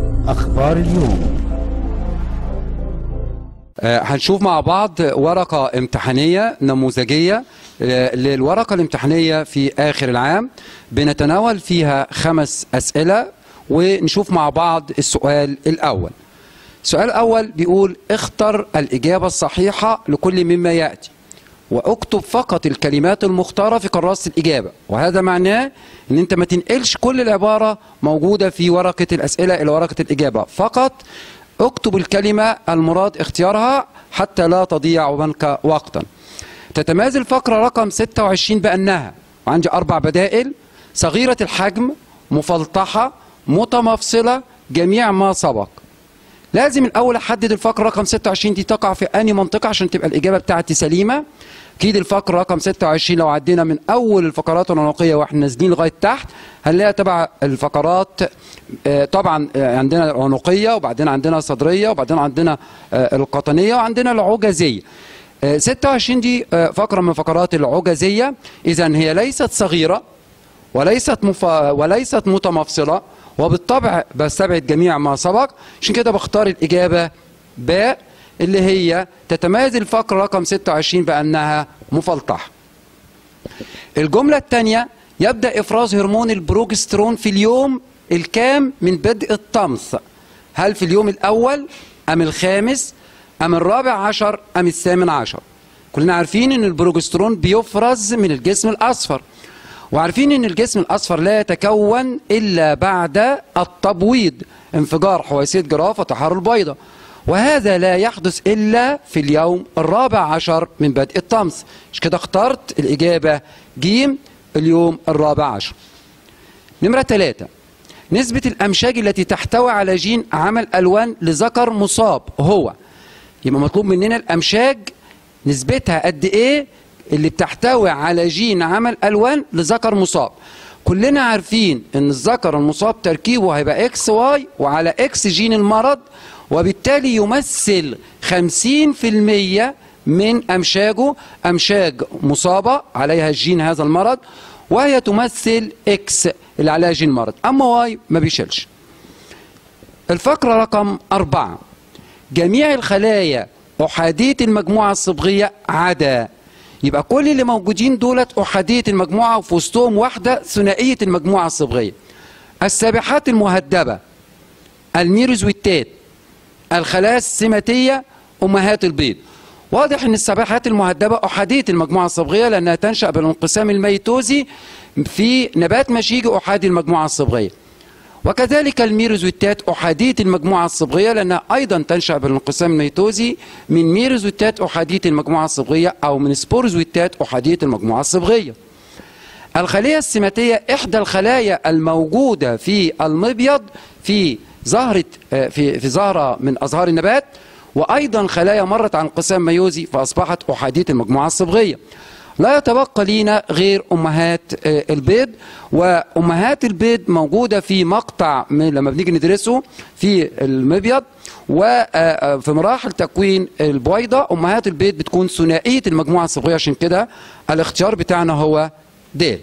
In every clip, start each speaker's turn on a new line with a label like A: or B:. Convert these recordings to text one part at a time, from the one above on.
A: أخبار اليوم
B: آه، هنشوف مع بعض ورقة امتحانية نموذجية آه، للورقة الامتحانية في آخر العام بنتناول فيها خمس أسئلة ونشوف مع بعض السؤال الأول السؤال الأول بيقول اختر الإجابة الصحيحة لكل مما يأتي واكتب فقط الكلمات المختارة في كراسة الإجابة وهذا معناه ان انت ما تنقلش كل العبارة موجودة في ورقة الأسئلة إلى ورقة الإجابة فقط اكتب الكلمة المراد اختيارها حتى لا تضيع منك وقتا تتميز الفقرة رقم 26 بأنها وعندي أربع بدائل صغيرة الحجم مفلطحة متمفصلة جميع ما سبق لازم الاول احدد الفقره رقم 26 دي تقع في انهي منطقه عشان تبقى الاجابه بتاعتي سليمه اكيد الفقره رقم 26 لو عدينا من اول الفقرات العنقيه واحنا نازلين لغايه تحت هنلاقيها تبع الفقرات آه، طبعا آه، عندنا العنقيه وبعدين عندنا الصدريه وبعدين عندنا آه، القطنيه وعندنا العجزيه آه، 26 دي آه، فقره من فقرات العجزيه اذا هي ليست صغيره وليست مف... وليست متمفصلة وبالطبع بستبعد جميع ما سبق عشان كده بختار الإجابة باء اللي هي تتميز الفقرة رقم 26 بأنها مفلطحة الجملة الثانية يبدأ إفراز هرمون البروجسترون في اليوم الكام من بدء الطمث هل في اليوم الأول أم الخامس أم الرابع عشر أم الثامن عشر كلنا عارفين أن البروجسترون بيفرز من الجسم الأصفر وعارفين ان الجسم الاصفر لا يتكون الا بعد التبويض انفجار حويصيه جراف وتحرر البيضة وهذا لا يحدث الا في اليوم الرابع عشر من بدء الطمس مش كده اخترت الاجابه جيم اليوم الرابع عشر نمره ثلاثة نسبة الأمشاج التي تحتوي على جين عمل ألوان لذكر مصاب هو يبقى مطلوب مننا الأمشاج نسبتها قد إيه اللي بتحتوي على جين عمل ألوان لذكر مصاب كلنا عارفين ان الذكر المصاب تركيبه هيبقى اكس واي وعلى اكس جين المرض وبالتالي يمثل 50% من امشاجه امشاج مصابه عليها جين هذا المرض وهي تمثل اكس اللي عليها جين المرض اما واي ما بيشيلش الفقره رقم أربعة جميع الخلايا أحادية المجموعة الصبغية عدا يبقى كل اللي موجودين دولت أحادية المجموعة وفي وسطهم واحدة ثنائية المجموعة الصبغية السابحات المهدبة الميروزويتات الخلايا السماتية أمهات البيض واضح ان السباحات المهدبة أحادية المجموعة الصبغية لأنها تنشأ بالانقسام الميتوزي في نبات مشيجي أحادي المجموعة الصبغية وكذلك الميروزويتات أحادية المجموعة الصبغية لأنها أيضا تنشأ بالانقسام الميتوزي من ميروزويتات أحادية المجموعة الصبغية أو من سبوروزويتات أحادية المجموعة الصبغية الخلية السماتية إحدى الخلايا الموجودة في المبيض في زهرة آه، في في زهرة من أزهار النبات وأيضا خلايا مرت عن انقسام ميوزي فأصبحت أحادية المجموعة الصبغية لا يتبقى لينا غير أمهات آه، البيض وأمهات البيض موجودة في مقطع من لما بنيجي ندرسه في المبيض وفي مراحل تكوين البويضة أمهات البيض بتكون ثنائية المجموعة الصبغية عشان كده الاختيار بتاعنا هو د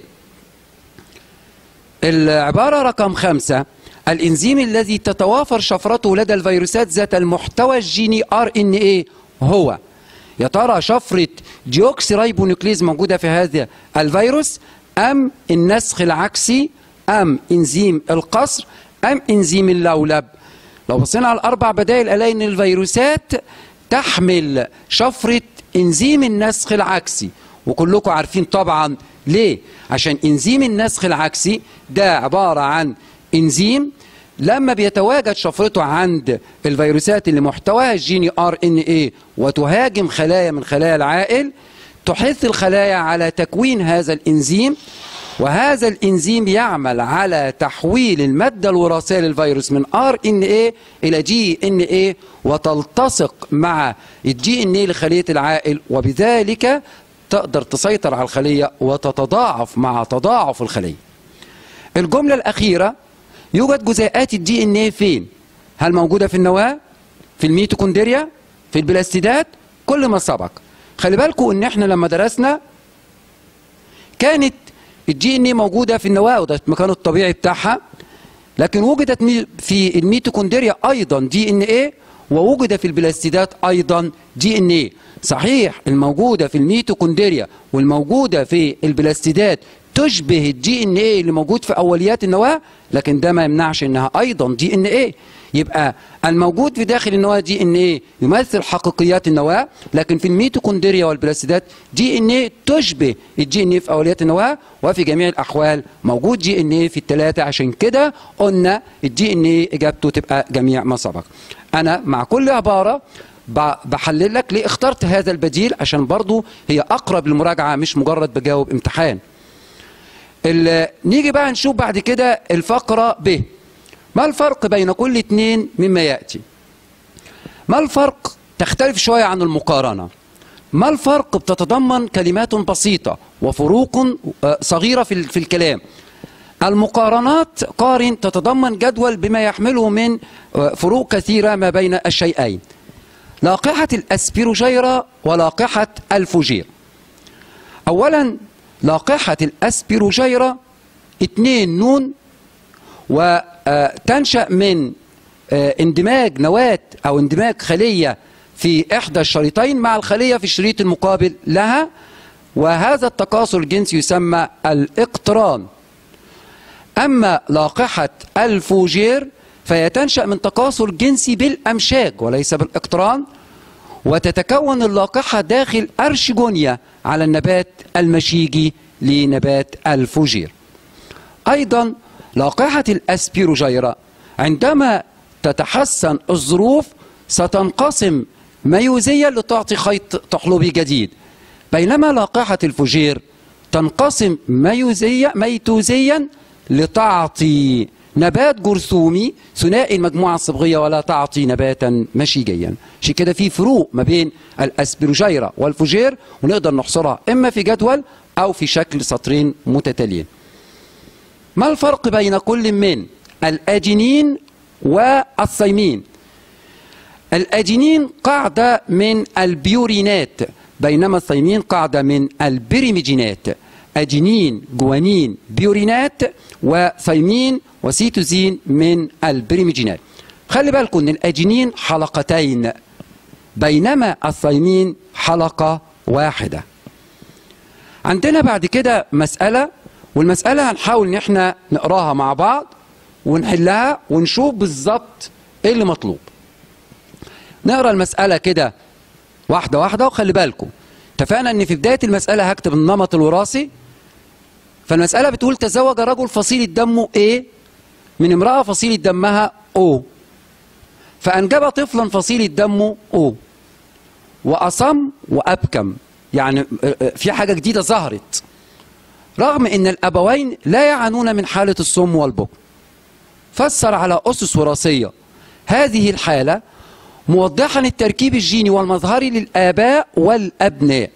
B: العبارة رقم خمسة الإنزيم الذي تتوافر شفرته لدى الفيروسات ذات المحتوى الجيني ار ان ايه هو يا ترى شفرة ديوكسي رايبونيوكليز موجودة في هذا الفيروس أم النسخ العكسي أم إنزيم القصر أم إنزيم اللولب لو بصينا على الأربع بدائل ألاقي إن الفيروسات تحمل شفرة إنزيم النسخ العكسي وكلكم عارفين طبعا ليه عشان إنزيم النسخ العكسي ده عبارة عن إنزيم لما بيتواجد شفرته عند الفيروسات اللي محتواها الجيني ار ان ايه وتهاجم خلايا من خلايا العائل تحث الخلايا على تكوين هذا الانزيم وهذا الانزيم يعمل على تحويل الماده الوراثيه للفيروس من ار ان ايه الى جي ان ايه وتلتصق مع الجي ان ايه لخليه العائل وبذلك تقدر تسيطر على الخليه وتتضاعف مع تضاعف الخليه. الجمله الاخيره يوجد جزيئات الدي ان ايه فين؟ هل موجوده في النواه؟ في الميتوكوندريا؟ في البلاستيدات؟ كل ما سبق. خلي بالكم ان احنا لما درسنا كانت الدي ان ايه موجوده في النواه وده المكان الطبيعي بتاعها لكن وجدت مي- في الميتوكوندريا ايضا دي ان ايه ووجد في البلاستيدات ايضا دي ان ايه صحيح الموجوده في الميتوكوندريا والموجوده في البلاستيدات تشبه الدي ان ايه اللي موجود في اوليات النواه لكن ده ما يمنعش انها ايضا دي ان ايه يبقى الموجود في داخل النواه دي ان ايه يمثل حقيقيات النواه لكن في الميتوكوندريا والبلاستيدات دي ان ايه تشبه الدي ان ايه في اوليات النواه وفي جميع الاحوال موجود دي ان ايه في الثلاثه عشان كده قلنا الدي ان ايه اجابته تبقى جميع ما سبق انا مع كل عباره ب- بحلل لك ليه اخترت هذا البديل عشان برضو هي اقرب للمراجعه مش مجرد بجاوب امتحان ال- نيجي بقى نشوف بعد كده الفقرة ب ما الفرق بين كل اتنين مما يأتي ما الفرق تختلف شوية عن المقارنة ما الفرق بتتضمن كلمات بسيطة وفروق آه، صغيرة في ال- في الكلام المقارنات قارن تتضمن جدول بما يحمله من آه، فروق كثيرة ما بين الشيئين لاقحة الأسبيروجيرا ولاقحة الفوجير اولا لاقحة الاسبيروجيرا اتنين نون وتنشأ من آه، اندماج نواة او اندماج خلية في احدى الشريطين مع الخلية في الشريط المقابل لها وهذا التكاثر الجنسي يسمى الاقتران أما لاقحة الفوجير فهي تنشأ من تكاثر جنسي بالأمشاج وليس بالاقتران وتتكون اللاقحة داخل أرشجونيا على النبات المشيجي لنبات الفوجير أيضا لاقحة الأسبيروجيرا عندما تتحسن الظروف ستنقسم ميوزيا لتعطي خيط تحلبي جديد بينما لاقحة الفوجير تنقسم ميوزيا ميتوزيا لتعطي نبات جرثومي ثنائي المجموعة الصبغية ولا تعطي نباتا مشيجيا عشان كده في فروق ما بين الأسبيروجيرا والفوجير ونقدر نحصرها إما في جدول أو في شكل سطرين متتاليين ما الفرق بين كل من الأجينين والثيمين الأجينين قاعدة من البيورينات بينما الثيمين قاعدة من البريميجينات أجينين جوانين بيورينات وثيمين وسيتوزين من البريميجينات خلي بالكم ان الأجينين حلقتين بينما الثيمين حلقة واحدة عندنا بعد كده مسألة والمسألة هنحاول ان احنا نقراها مع بعض ونحلها ونشوف بالظبط ايه اللي مطلوب نقرا المسألة كده واحدة واحدة وخلي بالكم اتفقنا ان في بداية المسألة هكتب النمط الوراثي فالمسألة بتقول تزوج رجل فصيلة دمه A من امرأة فصيلة دمها O فأنجب طفلا فصيلة دمه O وأصم وأبكم يعني في حاجة جديدة ظهرت رغم ان الابوين لا يعانون من حالة الصم والبكم فسر على اسس وراثية هذه الحالة موضحا التركيب الجيني والمظهري للاباء والابناء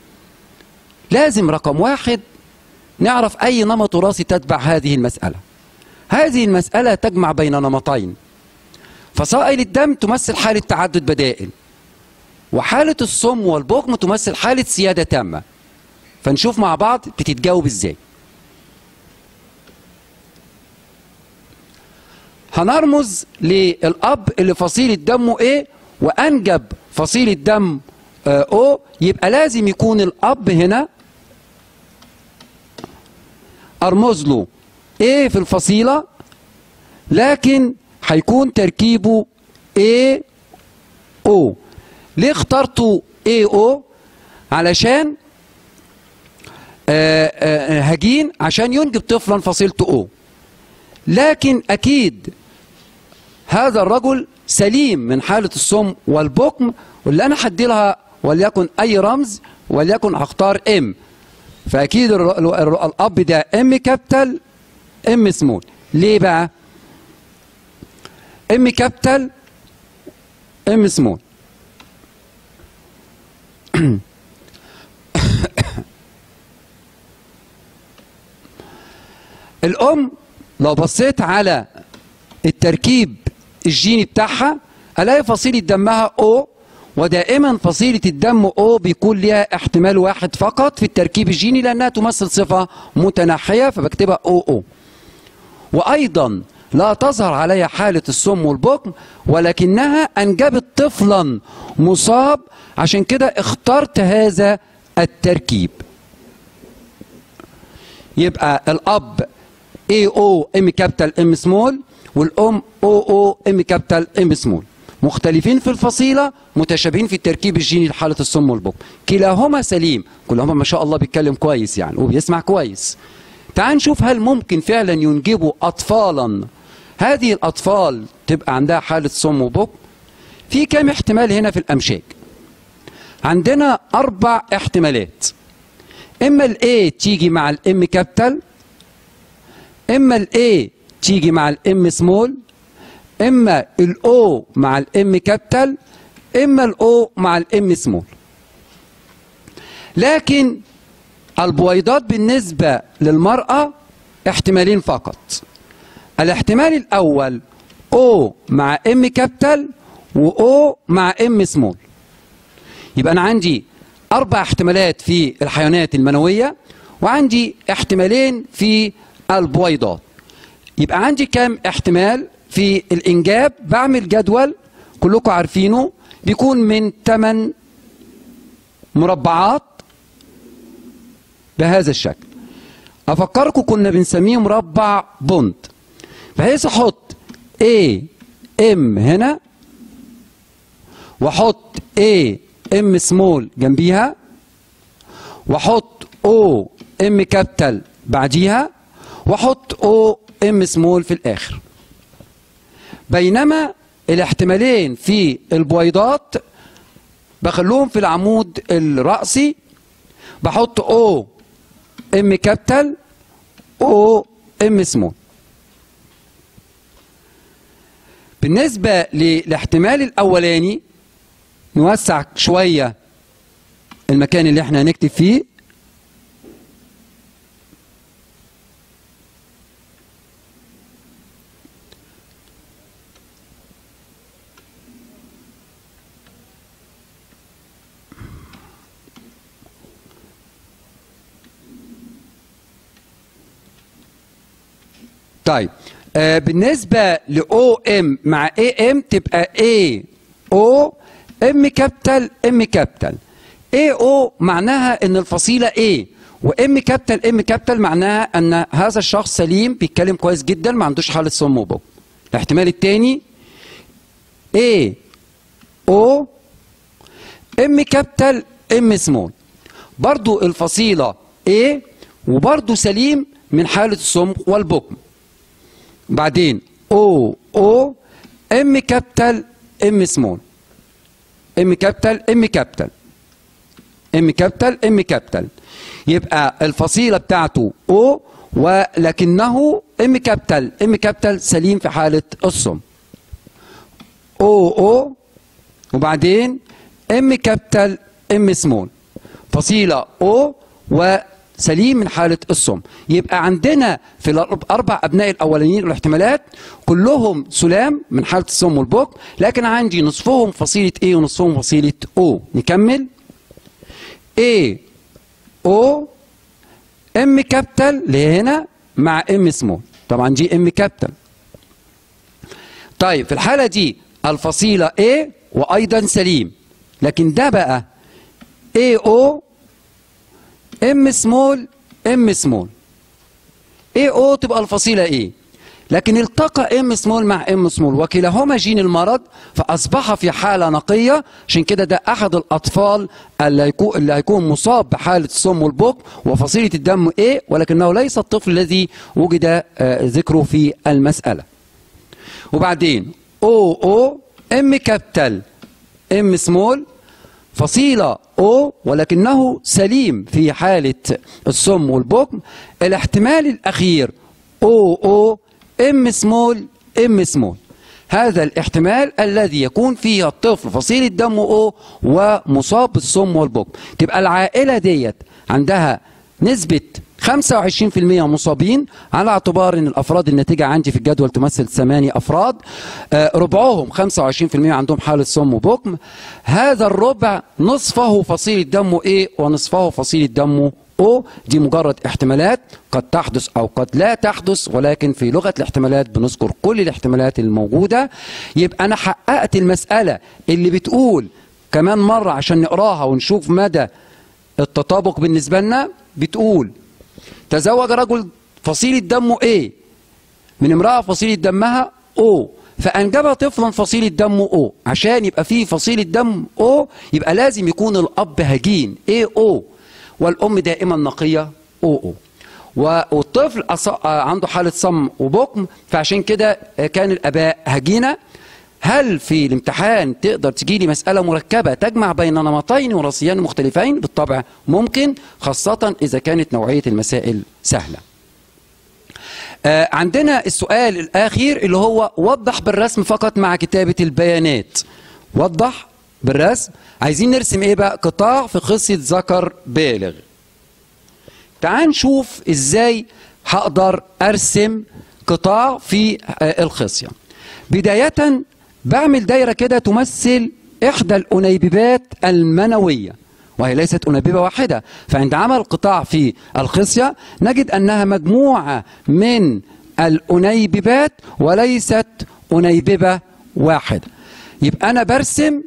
B: لازم رقم واحد نعرف اي نمط وراثي تتبع هذه المسألة هذه المسألة تجمع بين نمطين فصائل الدم تمثل حالة تعدد بدائل وحالة الصم والبكم تمثل حالة سيادة تامة فنشوف مع بعض بتتجاوب ازاي هنرمز للاب اللي فصيلة دمه ايه وانجب فصيلة دم آه، او يبقى لازم يكون الاب هنا ارمز له ايه في الفصيلة لكن هيكون تركيبه ايه او ليه اخترتوا ايه او علشان آه، آه، هجين عشان ينجب طفلا فصيلته او لكن اكيد هذا الرجل سليم من حالة الصم والبكم واللي انا هدي لها وليكن اي رمز وليكن هختار ام فاكيد الر- الر- الاب ده ام كابيتال ام سمول ليه بقى ام كابيتال ام سمول الام لو بصيت على التركيب الجيني بتاعها الاقي فصيله دمها او ودائما فصيله الدم او بيكون ليها احتمال واحد فقط في التركيب الجيني لانها تمثل صفه متناحيه فبكتبها او او وايضا لا تظهر عليها حالة السم والبكم ولكنها أنجبت طفلا مصاب عشان كده اخترت هذا التركيب يبقى الأب اي او ام كابيتال ام سمول والأم او او ام كابيتال ام سمول مختلفين في الفصيلة متشابهين في التركيب الجيني لحالة السم والبكم كلاهما سليم كلهما ما شاء الله بيتكلم كويس يعني وبيسمع كويس تعال نشوف هل ممكن فعلا ينجبوا أطفالا هذه الأطفال تبقى عندها حالة سم وبكم في كام احتمال هنا في الأمشاج عندنا أربع احتمالات إما الA تيجي مع الام كابيتال إما الA تيجي مع الام سمول إما الأو مع الام كابيتال إما الأو مع الام سمول لكن البويضات بالنسبة للمرأة احتمالين فقط الاحتمال الأول O مع ام كابيتال و O مع ام سمول يبقى أنا عندي أربع احتمالات في الحيوانات المنوية وعندي احتمالين في البويضات يبقى عندي كام احتمال في الإنجاب بعمل جدول كلكم عارفينه بيكون من 8 مربعات بهذا الشكل افكركم كنا بنسميه مربع بوند بحيث احط A M هنا واحط A M سمول جنبيها واحط O M كابيتال بعديها واحط O M سمول في الاخر بينما الاحتمالين في البويضات بخلوهم في العمود الرأسي بحط O ام كابيتال او ام سمول بالنسبة للاحتمال الأولاني نوسع شوية المكان اللي احنا هنكتب فيه طيب آه بالنسبة ل OM مع AM تبقى A O M كابيتال M كابيتال AO معناها ان الفصيلة A وام كابيتال ام كابيتال معناها ان هذا الشخص سليم بيتكلم كويس جدا ما عندوش حالة سم وبكم الاحتمال الثاني A O ام كابيتال ام سمول برضو الفصيلة A وبرضو سليم من حالة السم والبكم بعدين او او ام كابيتال ام سمول ام كابيتال ام كابيتال ام كابيتال ام كابيتال يبقى الفصيله بتاعته او ولكنه ام كابيتال ام كابيتال سليم في حاله الصم او او وبعدين ام كابيتال ام سمول فصيله او و سليم من حالة الصم يبقى عندنا في الأربع أبناء الأولانيين الاحتمالات كلهم سلام من حالة الصم والبك لكن عندي نصفهم فصيلة A ونصفهم فصيلة O نكمل A O M كابيتال اللي هي هنا مع M سمول طبعا دي M كابيتال طيب في الحالة دي الفصيلة A وأيضا سليم لكن ده بقى AO ام سمول ام سمول اي او تبقى الفصيله ايه لكن التقى ام سمول مع ام سمول وكلاهما جين المرض فاصبح في حاله نقيه عشان كده ده احد الاطفال اللي هيكون اللي هيكون مصاب بحاله السم والبك وفصيله الدم ايه ولكنه ليس الطفل الذي وجد ذكره في المساله وبعدين او او ام كابيتال ام سمول فصيلة O ولكنه سليم في حالة السم والبكم الاحتمال الأخير O O M سمول M سمول هذا الاحتمال الذي يكون فيه الطفل فصيلة دم O ومصاب بالسم والبكم تبقى العائلة ديت عندها نسبة 25% مصابين على اعتبار ان الافراد الناتجه عندي في الجدول تمثل ثمانية افراد آه ربعهم 25% عندهم حاله سم وبكم هذا الربع نصفه فصيله دمه ايه ونصفه فصيله دمه او دي مجرد احتمالات قد تحدث او قد لا تحدث ولكن في لغه الاحتمالات بنذكر كل الاحتمالات الموجوده يبقى انا حققت المساله اللي بتقول كمان مره عشان نقراها ونشوف مدى التطابق بالنسبه لنا بتقول تزوج رجل فصيله دمه ايه من امراه فصيله دمها او فانجب طفلا فصيله دمه او عشان يبقى فيه فصيله دم او يبقى لازم يكون الاب هجين اي او والام دائما نقيه او او والطفل عنده حاله صم وبكم فعشان كده كان الاباء هجينه هل في الامتحان تقدر تجي لي مسألة مركبة تجمع بين نمطين وراثيين مختلفين؟ بالطبع ممكن خاصة إذا كانت نوعية المسائل سهلة. آه عندنا السؤال الأخير اللي هو وضح بالرسم فقط مع كتابة البيانات. وضح بالرسم عايزين نرسم ايه بقى؟ قطاع في قصة ذكر بالغ. تعال نشوف ازاي هقدر ارسم قطاع في آه الخصية. بداية بعمل دايرة كده تمثل إحدى الأنيببات المنوية وهي ليست أنيببة واحدة فعند عمل قطاع في الخصية نجد أنها مجموعة من الأنيببات وليست أنيببة واحدة يبقى أنا برسم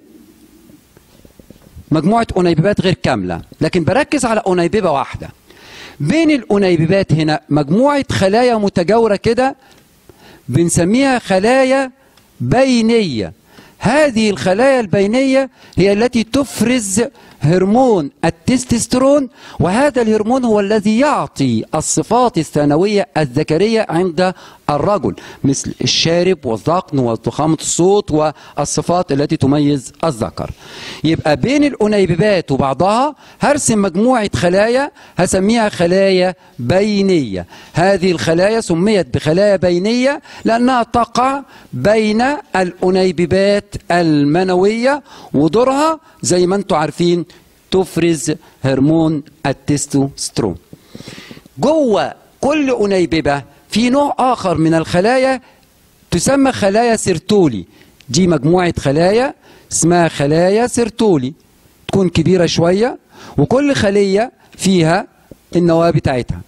B: مجموعة أنيببات غير كاملة لكن بركز على أنيببة واحدة بين الأنيببات هنا مجموعة خلايا متجاورة كده بنسميها خلايا بينية هذه الخلايا البينية هي التي تفرز هرمون التستوستيرون وهذا الهرمون هو الذي يعطي الصفات الثانوية الذكرية عند الرجل مثل الشارب والذقن وضخامة الصوت والصفات التي تميز الذكر يبقى بين الأنيببات وبعضها هرسم مجموعة خلايا هسميها خلايا بينية هذه الخلايا سميت بخلايا بينية لأنها تقع بين الأنيببات المنوية ودورها زي ما انتم عارفين تفرز هرمون التستوستيرون جوه كل أنيببة في نوع آخر من الخلايا تسمى خلايا سيرتولي دي مجموعة خلايا اسمها خلايا سيرتولي تكون كبيرة شوية وكل خلية فيها النواة بتاعتها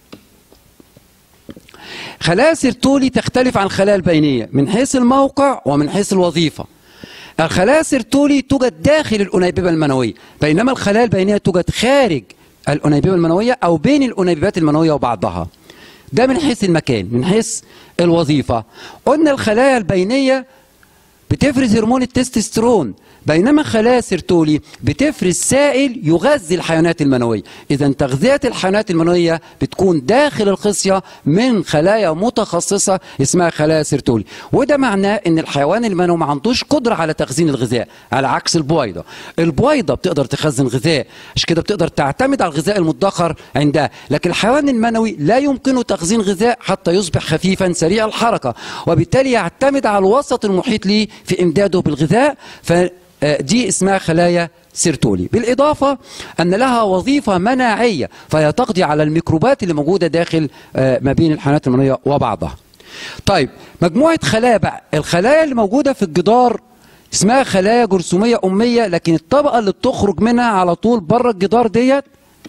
B: خلايا سيرتولي تختلف عن الخلايا البينية من حيث الموقع ومن حيث الوظيفة الخلايا السيرتولي توجد داخل الأنيببة المنوية بينما الخلايا البينية توجد خارج الأنيببة المنوية أو بين الأنيببات المنوية وبعضها ده من حيث المكان من حيث الوظيفة قلنا الخلايا البينية بتفرز هرمون التستوستيرون بينما خلايا سيرتولي بتفرز سائل يغذي الحيوانات المنوية إذا تغذية الحيوانات المنوية بتكون داخل الخصية من خلايا متخصصة اسمها خلايا سيرتولي وده معناه ان الحيوان المنوي ما عندوش قدرة على تخزين الغذاء على عكس البويضة البويضة بتقدر تخزن غذاء عشان كده بتقدر تعتمد على الغذاء المدخر عندها لكن الحيوان المنوي لا يمكنه تخزين غذاء حتى يصبح خفيفا سريع الحركة وبالتالي يعتمد على الوسط المحيط ليه في امداده بالغذاء ف دي اسمها خلايا سيرتولي بالإضافة أن لها وظيفة مناعية فهي تقضي على الميكروبات اللي موجودة داخل ما بين الحيوانات المنوية وبعضها طيب مجموعة خلايا بقى الخلايا اللي موجودة في الجدار اسمها خلايا جرثومية أمية لكن الطبقة اللي بتخرج منها على طول بره الجدار ديت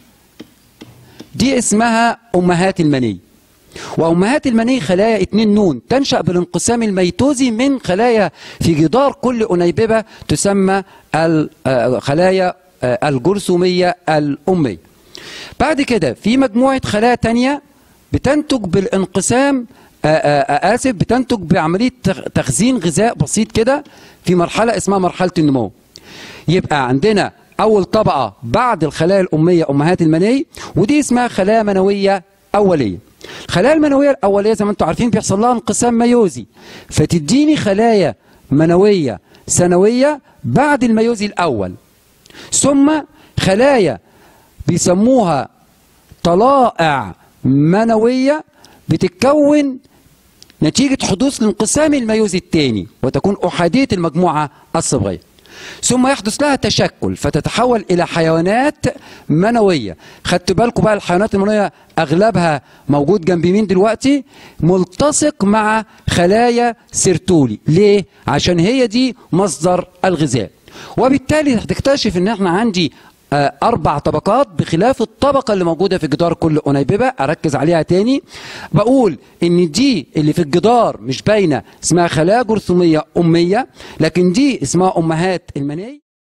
B: دي اسمها أمهات المني وأمهات المني خلايا اتنين نون تنشأ بالانقسام الميتوزي من خلايا في جدار كل أنيببة تسمى الخلايا الجرثومية الأمية بعد كده في مجموعة خلايا تانية بتنتج بالانقسام آسف بتنتج بعملية تخزين غذاء بسيط كده في مرحلة اسمها مرحلة النمو يبقى عندنا أول طبقة بعد الخلايا الأمية أمهات المني ودي اسمها خلايا منوية أولية الخلايا المنويه الاوليه زي ما انتم عارفين بيحصل لها انقسام ميوزي فتديني خلايا منويه ثانويه بعد الميوزي الاول ثم خلايا بيسموها طلائع منويه بتتكون نتيجه حدوث الانقسام الميوزي الثاني وتكون احاديه المجموعه الصبغيه ثم يحدث لها تشكل فتتحول الى حيوانات منويه خدت بالكم بقى الحيوانات المنويه اغلبها موجود جنب مين دلوقتي ملتصق مع خلايا سيرتولي ليه عشان هي دي مصدر الغذاء وبالتالي هتكتشف ان احنا عندي آه، اربع طبقات بخلاف الطبقه اللي موجوده في جدار كل انيببه اركز عليها تاني بقول ان دي اللي في الجدار مش باينه اسمها خلايا جرثوميه اميه لكن دي اسمها امهات المني